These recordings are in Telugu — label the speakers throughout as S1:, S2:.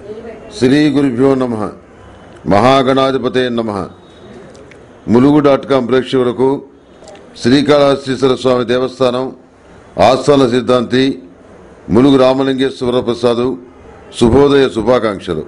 S1: శ్రీ గురుభ్యో నమ మహాగణాధిపతే నమ ములుగు డాట్ కాం ప్రేక్షకులకు శ్రీకాళహస్తీశ్వర స్వామి దేవస్థానం ఆస్థాన సిద్ధాంతి ములుగు రామలింగేశ్వర ప్రసాదు శుభోదయ శుభాకాంక్షలు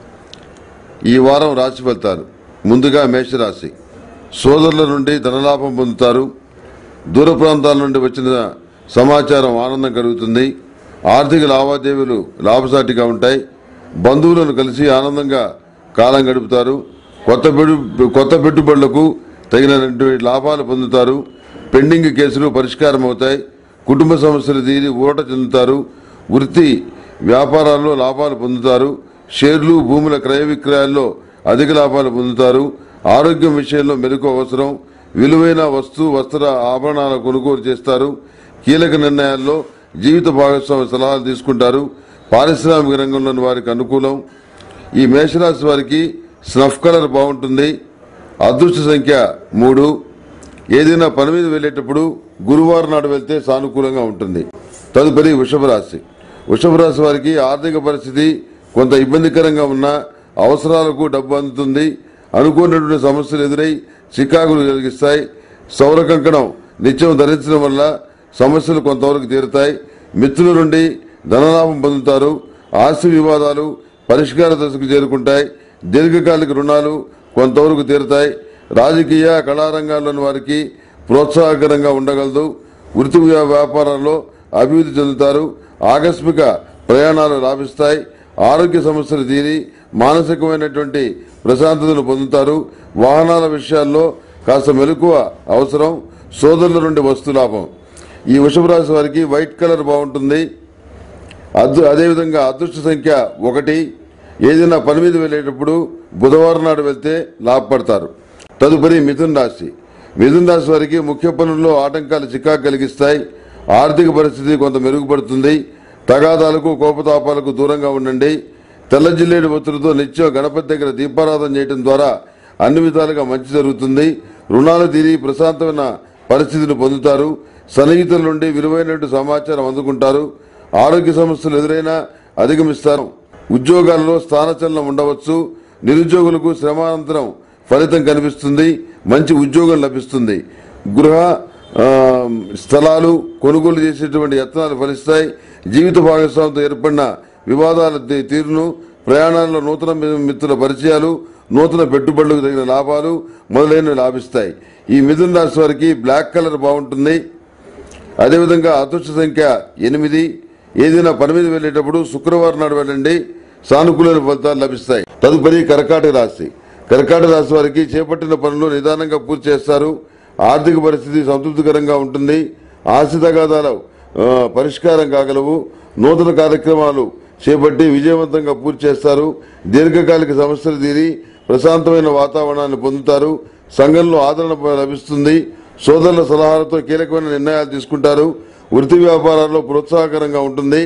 S1: ఈ వారం రాశి ఫలితాలు ముందుగా మేషరాశి సోదరుల నుండి ధనలాభం పొందుతారు దూర ప్రాంతాల నుండి వచ్చిన సమాచారం ఆనందం కలుగుతుంది ఆర్థిక లావాదేవీలు లాభసాటిగా ఉంటాయి బంధువులను కలిసి ఆనందంగా కాలం గడుపుతారు కొత్త పెట్టు కొత్త పెట్టుబడులకు తగినటువంటి లాభాలు పొందుతారు పెండింగ్ కేసులు పరిష్కారం అవుతాయి కుటుంబ సమస్యలు తీరి ఊరట చెందుతారు వృత్తి వ్యాపారాల్లో లాభాలు పొందుతారు షేర్లు భూముల క్రయ విక్రయాల్లో అధిక లాభాలు పొందుతారు ఆరోగ్యం విషయంలో మెరుగు అవసరం విలువైన వస్తు వస్త్ర ఆభరణాల కొనుగోలు చేస్తారు కీలక నిర్ణయాల్లో జీవిత భాగస్వామి సలహాలు తీసుకుంటారు పారిశ్రామిక రంగంలోని వారికి అనుకూలం ఈ మేషరాశి వారికి స్నఫ్ కలర్ బాగుంటుంది అదృష్ట సంఖ్య మూడు ఏదైనా పని మీద వెళ్ళేటప్పుడు గురువారం నాడు వెళ్తే సానుకూలంగా ఉంటుంది తదుపరి వృషభ రాశి వృషభ రాశి వారికి ఆర్థిక పరిస్థితి కొంత ఇబ్బందికరంగా ఉన్న అవసరాలకు డబ్బు అందుతుంది అనుకున్నటువంటి సమస్యలు ఎదురై చికాకులు కలిగిస్తాయి సౌర కంకణం నిత్యం ధరించడం వల్ల సమస్యలు కొంతవరకు తీరుతాయి మిత్రుల నుండి ధనలాభం పొందుతారు ఆస్తి వివాదాలు పరిష్కార దశకు చేరుకుంటాయి దీర్ఘకాలిక రుణాలు కొంతవరకు తీరుతాయి రాజకీయ కళారంగాల్లోని వారికి ప్రోత్సాహకరంగా ఉండగలదు వృత్తి వ్యా- వ్యాపారాల్లో అభివృద్ధి చెందుతారు ఆకస్మిక ప్రయాణాలు లాభిస్తాయి ఆరోగ్య సమస్యలు తీరి మానసికమైనటువంటి ప్రశాంతతను పొందుతారు వాహనాల విషయాల్లో కాస్త మెలకువ అవసరం సోదరుల నుండి వస్తు లాభం ఈ వృషభ రాశి వారికి వైట్ కలర్ బాగుంటుంది అదృ అదేవిధంగా అదృష్ట సంఖ్య ఒకటి ఏదైనా పని మీద వెళ్ళేటప్పుడు బుధవారం నాడు వెళ్తే లాభపడతారు తదుపరి మిథున్ రాశి మిథున్ రాశి వారికి ముఖ్య పనుల్లో ఆటంకాలు చికాకు కలిగిస్తాయి ఆర్థిక పరిస్థితి కొంత మెరుగుపడుతుంది తగాదాలకు కోపతాపాలకు దూరంగా ఉండండి తెల్ల జిల్లేడు ఒత్తిడితో నిత్యం గణపతి దగ్గర దీపారాధన చేయడం ద్వారా అన్ని విధాలుగా మంచి జరుగుతుంది రుణాలు తీరి ప్రశాంతమైన పరిస్థితిని పొందుతారు సన్నిహితుల నుండి విలువైనటువంటి సమాచారం అందుకుంటారు ఆరోగ్య సమస్యలు ఎదురైనా అధిగమిస్తారు ఉద్యోగాలలో స్థానచలనం ఉండవచ్చు నిరుద్యోగులకు శ్రమానంతరం ఫలితం కనిపిస్తుంది మంచి ఉద్యోగం లభిస్తుంది గృహ ఆ, స్థలాలు కొనుగోలు చేసేటువంటి యత్నాలు ఫలిస్తాయి జీవిత భాగస్వామితో ఏర్పడిన వివాదాల తీ- తీరును ప్రయాణాల్లో నూతన మి- మిత్రుల పరిచయాలు నూతన పెట్టుబడులకు తగిన లాభాలు మొదలైనవి లాభిస్తాయి ఈ మిథున రాశి వారికి బ్లాక్ కలర్ బాగుంటుంది అదేవిధంగా అదృష్ట సంఖ్య ఎనిమిది ఏదైనా పని మీద వెళ్ళేటప్పుడు శుక్రవారం నాడు వెళ్ళండి సానుకూల ఫలితాలు లభిస్తాయి తదుపరి కర్కాటక రాశి కర్కాటక రాశి వారికి చేపట్టిన పనులు నిదానంగా పూర్తి చేస్తారు ఆర్థిక పరిస్థితి సంతృప్తికరంగా ఉంటుంది ఆస్తి తగాదాలు ఆ, పరిష్కారం కాగలవు నూతన కార్యక్రమాలు చేపట్టి విజయవంతంగా పూర్తి చేస్తారు దీర్ఘకాలిక సమస్యలు తీరి ప్రశాంతమైన వాతావరణాన్ని పొందుతారు సంఘంలో ఆదరణ లభిస్తుంది సోదరుల సలహాలతో కీలకమైన నిర్ణయాలు తీసుకుంటారు వృత్తి వ్యాపారాల్లో ప్రోత్సాహకరంగా ఉంటుంది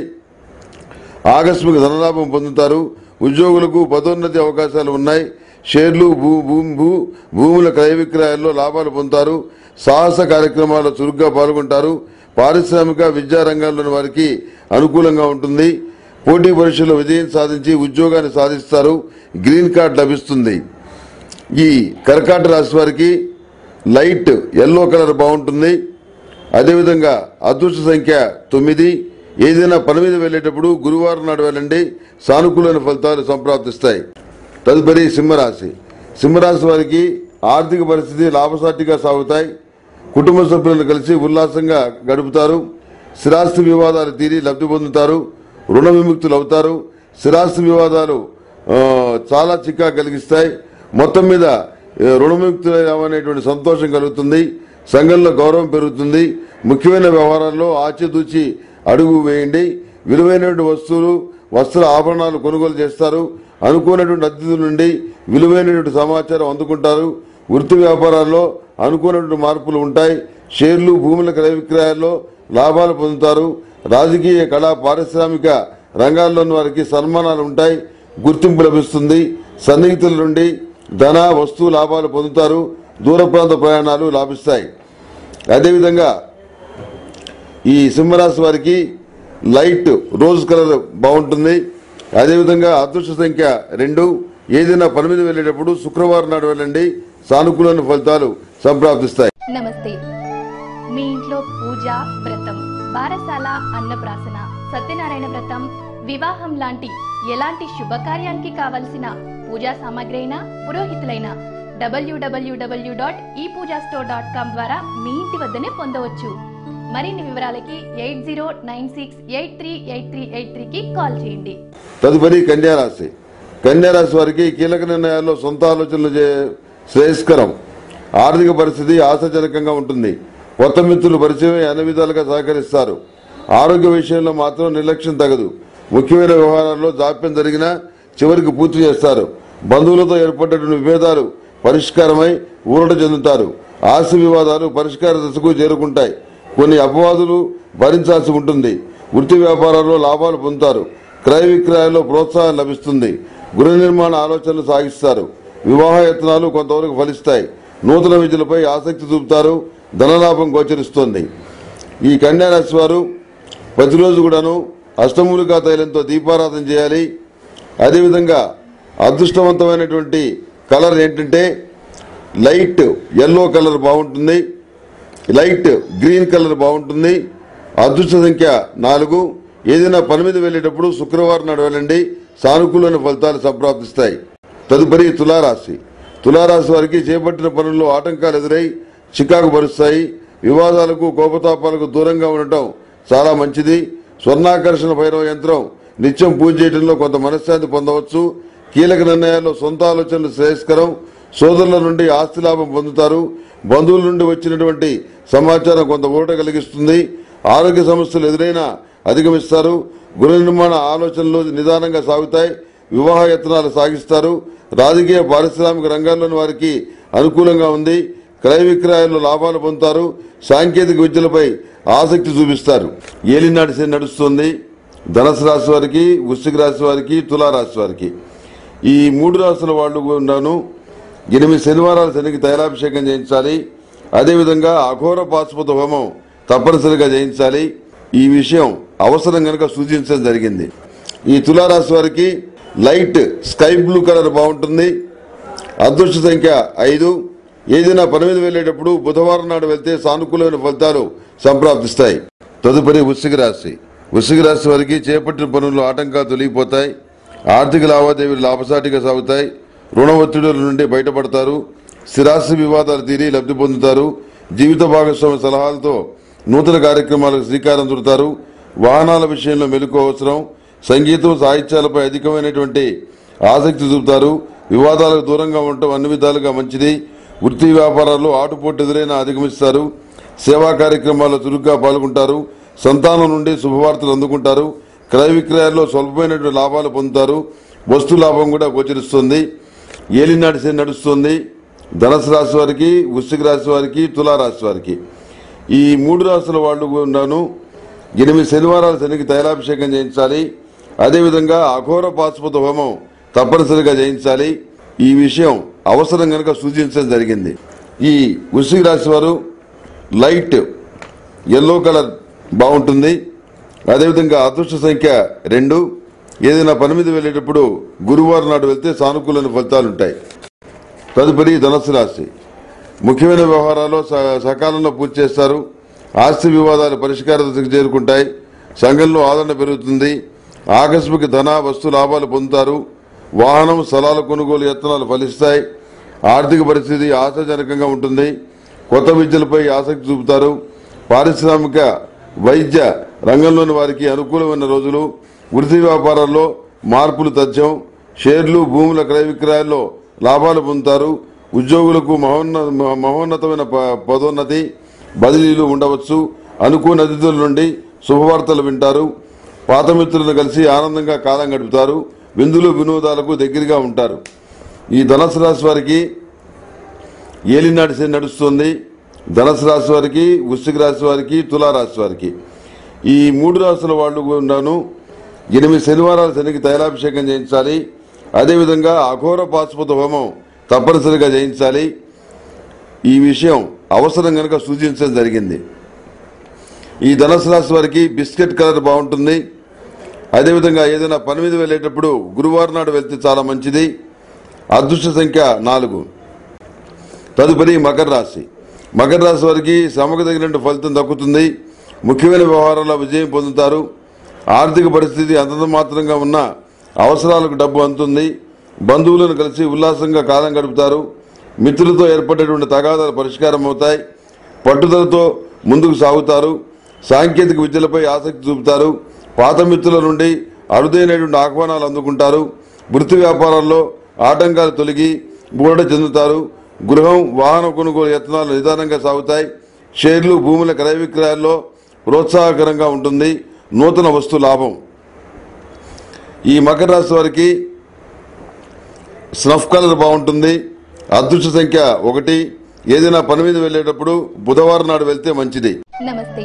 S1: ఆకస్మిక ధనలాభం పొందుతారు ఉద్యోగులకు పదోన్నతి అవకాశాలు ఉన్నాయి షేర్లు భూ భూమి భూ భూముల క్రయ విక్రయాల్లో లాభాలు పొందుతారు సాహస కార్యక్రమాల్లో చురుగ్గా పాల్గొంటారు పారిశ్రామిక విద్యా రంగాల్లోని వారికి అనుకూలంగా ఉంటుంది పోటీ పరీక్షల్లో విజయం సాధించి ఉద్యోగాన్ని సాధిస్తారు గ్రీన్ కార్డ్ లభిస్తుంది ఈ కర్కాట రాశి వారికి లైట్ ఎల్లో కలర్ బాగుంటుంది అదేవిధంగా అదృష్ట సంఖ్య తొమ్మిది ఏదైనా పని మీద వెళ్ళేటప్పుడు గురువారం నాడు వెళ్ళండి సానుకూలమైన ఫలితాలు సంప్రాప్తిస్తాయి తదుపరి సింహరాశి సింహరాశి వారికి ఆర్థిక పరిస్థితి లాభసాటిగా సాగుతాయి కుటుంబ సభ్యులను కలిసి ఉల్లాసంగా గడుపుతారు స్థిరాస్తి వివాదాలు తీరి లబ్ధి పొందుతారు రుణ విముక్తులు అవుతారు స్థిరాస్తి వివాదాలు ఆ, చాలా చిక్కా కలిగిస్తాయి మొత్తం మీద ఏ, రుణముక్తులు అనేటువంటి సంతోషం కలుగుతుంది సంఘంలో గౌరవం పెరుగుతుంది ముఖ్యమైన వ్యవహారాల్లో ఆచితూచి అడుగు వేయండి విలువైనటువంటి వస్తువులు వస్త్ర ఆభరణాలు కొనుగోలు చేస్తారు అనుకున్నటువంటి అతిథుల నుండి విలువైనటువంటి సమాచారం అందుకుంటారు వృత్తి వ్యాపారాల్లో అనుకున్నటువంటి మార్పులు ఉంటాయి షేర్లు భూముల క్రయ విక్రయాల్లో లాభాలు పొందుతారు రాజకీయ కళా పారిశ్రామిక రంగాల్లోని వారికి సన్మానాలు ఉంటాయి గుర్తింపు లభిస్తుంది సన్నిహితుల నుండి ధన వస్తు లాభాలు పొందుతారు దూర ప్రాంత ప్రయాణాలు లాభిస్తాయి అదేవిధంగా ఈ సింహరాశి వారికి లైట్ రోజ్ కలర్ బాగుంటుంది అదేవిధంగా అదృష్ట సంఖ్య రెండు ఏదైనా పని మీద వెళ్ళేటప్పుడు శుక్రవారం నాడు వెళ్ళండి సానుకూలమైన ఫలితాలు సంప్రాప్తిస్తాయి
S2: నమస్తే మీ ఇంట్లో పూజ వ్రతం బారసాల అన్నప్రాసన సత్యనారాయణ వ్రతం వివాహం లాంటి ఎలాంటి శుభకార్యానికి కావలసిన పూజా సామాగ్రి అయినా పురోహితులైన డబ్ల్యూడబ్ల్యూడబ్ల్యూ డాట్ ఈ పూజా స్టోర్ డాట్ కామ్ ద్వారా మీ ఇంటి వద్దనే పొందవచ్చు మరిన్ని వివరాలకి eight zero nine six eight three eight three eight త్రీకి కాల్ చేయండి
S1: తదుపరి కన్యారాశి కన్యారాశి వారికి కీలక నిర్ణయాల్లో సొంత ఆలోచనలు చే- శ్రేయస్కరం ఆర్థిక పరిస్థితి ఆశాజనకంగా ఉంటుంది కొత్త మిత్రులు పరిచయం అన్ని విధాలుగా సహకరిస్తారు ఆరోగ్య విషయంలో మాత్రం నిర్లక్ష్యం తగదు ముఖ్యమైన వ్యవహారాల్లో జాప్యం జరిగినా చివరికి పూర్తి చేస్తారు బంధువులతో ఏర్పడ్డటువంటి విభేదాలు పరిష్కారమై ఊరట చెందుతారు ఆస్తి వివాదాలు పరిష్కార దశకు చేరుకుంటాయి కొన్ని అపవాదులు భరించాల్సి ఉంటుంది వృత్తి వ్యాపారాల్లో లాభాలు పొందుతారు క్రయ విక్రయాల్లో ప్రోత్సాహం లభిస్తుంది గృహ నిర్మాణ ఆలోచనలు సాగిస్తారు వివాహ యత్నాలు కొంతవరకు ఫలిస్తాయి నూతన విద్యలపై ఆసక్తి చూపుతారు ధనలాభం గోచరిస్తోంది ఈ కన్యా రాశి వారు ప్రతిరోజు కూడాను అష్టమూలికా తైలంతో దీపారాధన చేయాలి అదేవిధంగా అదృష్టవంతమైనటువంటి కలర్ ఏంటంటే లైట్ ఎల్లో కలర్ బాగుంటుంది లైట్ గ్రీన్ కలర్ బాగుంటుంది అదృష్ట సంఖ్య నాలుగు ఏదైనా పని మీద వెళ్ళేటప్పుడు శుక్రవారం నాడు వెళ్ళండి సానుకూలమైన ఫలితాలు సంప్రాప్తిస్తాయి తదుపరి తులారాశి తులారాశి వారికి చేపట్టిన పనుల్లో ఆటంకాలు ఎదురై చికాకు పరుస్తాయి వివాదాలకు కోపతాపాలకు దూరంగా ఉండటం చాలా మంచిది స్వర్ణాకర్షణ భైరవ యంత్రం నిత్యం పూజ చేయడంలో కొంత మనశ్శాంతి పొందవచ్చు కీలక నిర్ణయాల్లో సొంత ఆలోచనలు శ్రేయస్కరం సోదరుల నుండి ఆస్తి లాభం పొందుతారు బంధువుల నుండి వచ్చినటువంటి సమాచారం కొంత ఊరట కలిగిస్తుంది ఆరోగ్య సమస్యలు ఎదురైనా అధిగమిస్తారు గృహ నిర్మాణ ఆలోచనలు నిదానంగా సాగుతాయి వివాహ యత్నాలు సాగిస్తారు రాజకీయ పారిశ్రామిక రంగాల్లోని వారికి అనుకూలంగా ఉంది క్రయ విక్రయాల్లో లాభాలు పొందుతారు సాంకేతిక విద్యలపై ఆసక్తి చూపిస్తారు ఏలినాటి శని నడుస్తుంది ధనుసు రాశి వారికి వృశ్చిక రాశి వారికి తులారాశి వారికి ఈ మూడు రాశుల వాళ్ళు ఉన్నాను ఎనిమిది శనివారాలు శనికి తైలాభిషేకం చేయించాలి అదేవిధంగా అఘోర పాశుపత హోమం తప్పనిసరిగా చేయించాలి ఈ విషయం అవసరం కనుక సూచించడం జరిగింది ఈ తులారాశి వారికి లైట్ స్కై బ్లూ కలర్ బాగుంటుంది అదృష్ట సంఖ్య ఐదు ఏదైనా పని మీద వెళ్ళేటప్పుడు బుధవారం నాడు వెళ్తే సానుకూలమైన ఫలితాలు సంప్రాప్తిస్తాయి తదుపరి వృశ్చిక రాశి వృశ్చిక రాశి వారికి చేపట్టిన పనుల్లో ఆటంకాలు తొలగిపోతాయి ఆర్థిక లావాదేవీలు లాభసాటిగా సాగుతాయి రుణ ఒత్తిడుల నుండి బయటపడతారు స్థిరాస్తి వివాదాలు తీరి లబ్ధి పొందుతారు జీవిత భాగస్వామి సలహాలతో నూతన కార్యక్రమాలకు శ్రీకారం చుడతారు వాహనాల విషయంలో మెలకు అవసరం సంగీతం సాహిత్యాలపై అధికమైనటువంటి ఆసక్తి చూపుతారు వివాదాలకు దూరంగా ఉండటం అన్ని విధాలుగా మంచిది వృత్తి వ్యాపారాల్లో ఆటుపోటు ఎదురైనా అధిగమిస్తారు సేవా కార్యక్రమాల్లో చురుగ్గా పాల్గొంటారు సంతానం నుండి శుభవార్తలు అందుకుంటారు క్రయ విక్రయాల్లో స్వల్పమైనటువంటి లాభాలు పొందుతారు వస్తు లాభం కూడా గోచరిస్తుంది ఏలినాటి శని నడుస్తుంది ధనుసు రాశి వారికి వృశ్చిక రాశి వారికి తులారాశి వారికి ఈ మూడు రాశుల వాళ్ళు ఉన్నాను ఎనిమిది శనివారాలు శనికి తైలాభిషేకం చేయించాలి అదేవిధంగా అఘోర పాశుపత హోమం తప్పనిసరిగా చేయించాలి ఈ విషయం అవసరం కనుక సూచించడం జరిగింది ఈ వృశ్చిక రాశి వారు లైట్ ఎల్లో కలర్ బాగుంటుంది అదేవిధంగా అదృష్ట సంఖ్య రెండు ఏదైనా పని మీద వెళ్ళేటప్పుడు గురువారం నాడు వెళ్తే సానుకూలమైన ఫలితాలు ఉంటాయి తదుపరి ధనస్సు రాశి ముఖ్యమైన వ్యవహారాల్లో స- సకాలంలో పూర్తి చేస్తారు ఆస్తి వివాదాలు పరిష్కార దశకు చేరుకుంటాయి సంఘంలో ఆదరణ పెరుగుతుంది ఆకస్మిక ధన వస్తు లాభాలు పొందుతారు వాహనం స్థలాల కొనుగోలు యత్నాలు ఫలిస్తాయి ఆర్థిక పరిస్థితి ఆశాజనకంగా ఉంటుంది కొత్త విద్యలపై ఆసక్తి చూపుతారు పారిశ్రామిక వైద్య రంగంలోని వారికి అనుకూలమైన రోజులు వృత్తి వ్యాపారాల్లో మార్పులు తథ్యం షేర్లు భూముల క్రయ విక్రయాల్లో లాభాలు పొందుతారు ఉద్యోగులకు మహోన్న మహోన్నతమైన ప- పదోన్నతి బదిలీలు ఉండవచ్చు అనుకోని అతిథుల నుండి శుభవార్తలు వింటారు పాత మిత్రులను కలిసి ఆనందంగా కాలం గడుపుతారు విందులు వినోదాలకు దగ్గరగా ఉంటారు ఈ ధనుసు రాశి వారికి ఏలినాటి శని నడుస్తుంది ధనుసు రాశి వారికి వృశ్చిక రాశి వారికి తులారాశి వారికి ఈ మూడు రాశుల వాళ్ళు ఉన్నాను ఎనిమిది శనివారాలు శనికి తైలాభిషేకం చేయించాలి అదేవిధంగా అఘోర పాశుపత హోమం తప్పనిసరిగా చేయించాలి ఈ విషయం అవసరం కనుక సూచించడం జరిగింది ఈ ధనుసు రాశి వారికి బిస్కెట్ కలర్ బాగుంటుంది అదేవిధంగా ఏదైనా పని మీద వెళ్ళేటప్పుడు గురువారం నాడు వెళ్తే చాలా మంచిది అదృష్ట సంఖ్య నాలుగు తదుపరి మకర రాశి మకర రాశి వారికి శ్రమకు తగినట్టు ఫలితం దక్కుతుంది ముఖ్యమైన వ్యవహారాల్లో విజయం పొందుతారు ఆర్థిక పరిస్థితి అంతంత మాత్రంగా ఉన్న అవసరాలకు డబ్బు అందుతుంది బంధువులను కలిసి ఉల్లాసంగా కాలం గడుపుతారు మిత్రులతో ఏర్పడేటువంటి తగాదాలు పరిష్కారం అవుతాయి పట్టుదలతో ముందుకు సాగుతారు సాంకేతిక విద్యలపై ఆసక్తి చూపుతారు పాత మిత్రుల నుండి అరుదైనటువంటి ఆహ్వానాలు అందుకుంటారు వృత్తి వ్యాపారాల్లో ఆటంకాలు తొలగి బూరడ చెందుతారు గృహం వాహన కొనుగోలు యత్నాలు నిదానంగా సాగుతాయి షేర్లు భూముల క్రయ విక్రయాల్లో ప్రోత్సాహకరంగా ఉంటుంది నూతన వస్తు లాభం ఈ మకర రాశి వారికి స్నఫ్ కలర్ బాగుంటుంది అదృష్ట సంఖ్య ఒకటి ఏదైనా పని మీద వెళ్ళేటప్పుడు బుధవారం నాడు వెళ్తే మంచిది
S2: నమస్తే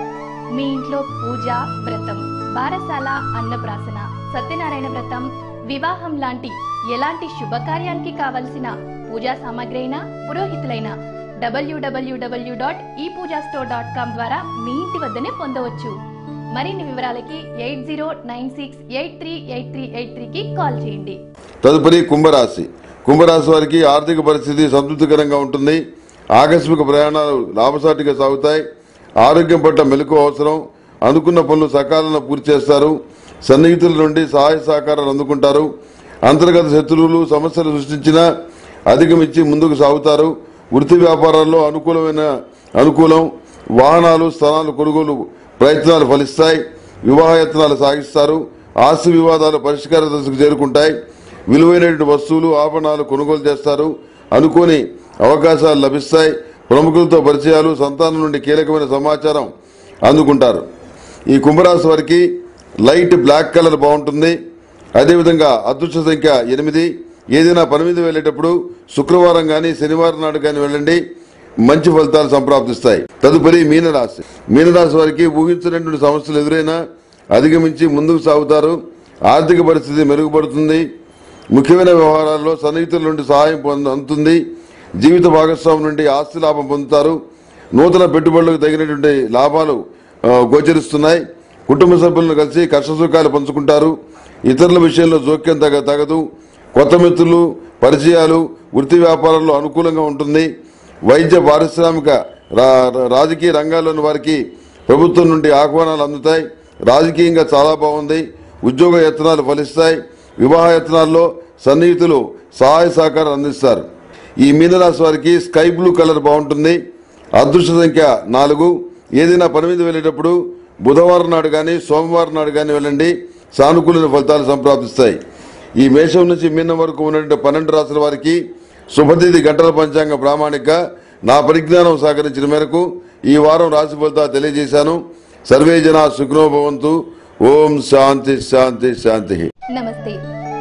S2: మీ ఇంట్లో పూజ వ్రతం బారసాల అన్నప్రాసన సత్యనారాయణ వ్రతం వివాహం లాంటి ఎలాంటి శుభకార్యానికి కావలసిన పూజా సామాగ్రి అయినా పురోహితులైన డబ్ల్యూడబ్ల్యూడబ్ల్యూ డాట్ ఈ పూజా స్టోర్ డాట్ కామ్ ద్వారా మీ ఇంటి వద్దనే పొందవచ్చు మరిన్ని వివరాలకి eight zero nine six eight three eight three eight త్రీకి కాల్ చేయండి
S1: తదుపరి కుంభరాశి కుంభరాశి వారికి ఆర్థిక పరిస్థితి సంతృప్తికరంగా ఉంటుంది ఆకస్మిక ప్రయాణాలు లాభసాటిగా సాగుతాయి ఆరోగ్యం పట్ల మెలకు అవసరం అనుకున్న పనులు సకాలంలో పూర్తి చేస్తారు సన్నిహితుల నుండి సహాయ సహకారాలు అందుకుంటారు అంతర్గత శత్రువులు సమస్యలు సృష్టించినా అధిగమించి ముందుకు సాగుతారు వృత్తి వ్యాపారాల్లో అనుకూలమైన అనుకూలం వాహనాలు స్థలాలు కొనుగోలు ప్రయత్నాలు ఫలిస్తాయి వివాహ యత్నాలు సాగిస్తారు ఆస్తి వివాదాలు పరిష్కార దశకు చేరుకుంటాయి విలువైనటువంటి వస్తువులు ఆభరణాలు కొనుగోలు చేస్తారు అనుకోని అవకాశాలు లభిస్తాయి ప్రముఖులతో పరిచయాలు సంతానం నుండి కీలకమైన సమాచారం అందుకుంటారు ఈ కుంభరాశి వారికి లైట్ బ్లాక్ కలర్ బాగుంటుంది అదేవిధంగా అదృష్ట సంఖ్య ఎనిమిది ఏదైనా పని మీద వెళ్ళేటప్పుడు శుక్రవారం కానీ శనివారం నాడు కానీ వెళ్ళండి మంచి ఫలితాలు సంప్రాప్తిస్తాయి తదుపరి మీనరాశి మీనరాశి వారికి ఊహించినటువంటి సమస్యలు ఎదురైనా అధిగమించి ముందుకు సాగుతారు ఆర్థిక పరిస్థితి మెరుగుపడుతుంది ముఖ్యమైన వ్యవహారాల్లో సన్నిహితుల నుండి సహాయం పొంద అందుతుంది జీవిత భాగస్వామి నుండి ఆస్తి లాభం పొందుతారు నూతన పెట్టుబడులకు తగినటువంటి లాభాలు ఆ, గోచరిస్తున్నాయి కుటుంబ సభ్యులను కలిసి కష్ట సుఖాలు పంచుకుంటారు ఇతరుల విషయంలో జోక్యం తగ తగదు కొత్త మిత్రులు పరిచయాలు వృత్తి వ్యాపారంలో అనుకూలంగా ఉంటుంది వైద్య పారిశ్రామిక రా- రాజకీయ రంగాల్లోని వారికి ప్రభుత్వం నుండి ఆహ్వానాలు అందుతాయి రాజకీయంగా చాలా బాగుంది ఉద్యోగ యత్నాలు ఫలిస్తాయి వివాహ యత్నాల్లో సన్నిహితులు సహాయ సహకారం అందిస్తారు ఈ మీనరాశి వారికి స్కై బ్లూ కలర్ బాగుంటుంది అదృష్ట సంఖ్య నాలుగు ఏదైనా పని మీద వెళ్ళేటప్పుడు బుధవారం నాడు కానీ సోమవారం నాడు కానీ వెళ్ళండి సానుకూల ఫలితాలు సంప్రాప్తిస్తాయి ఈ మేషం నుంచి మీనం వరకు ఉన్నటువంటి పన్నెండు రాసుల వారికి శుభతిథి గంటల పంచాంగ ప్రామాణిక నా పరిజ్ఞానం సహకరించిన మేరకు ఈ వారం రాశి ఫలితాలు తెలియజేశాను సర్వే జన సుఖనోభవంతు ఓం శాంతి శాంతి శాంతి
S2: నమస్తే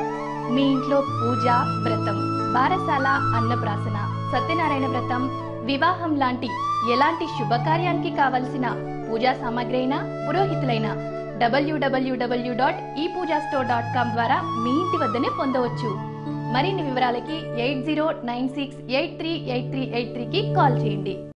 S2: మీ ఇంట్లో పూజ వ్రతం బారసాల అన్నప్రాసన సత్యనారాయణ వ్రతం వివాహం లాంటి ఎలాంటి శుభకార్యానికి కావలసిన పూజా సామాగ్రి అయినా పురోహితులైన డబ్ల్యూడబ్ల్యూడబ్ల్యూ డాట్ ఈ పూజా స్టోర్ డాట్ కామ్ ద్వారా మీ ఇంటి వద్దనే పొందవచ్చు మరిన్ని వివరాలకి eight zero nine six eight three eight three eight త్రీకి కాల్ చేయండి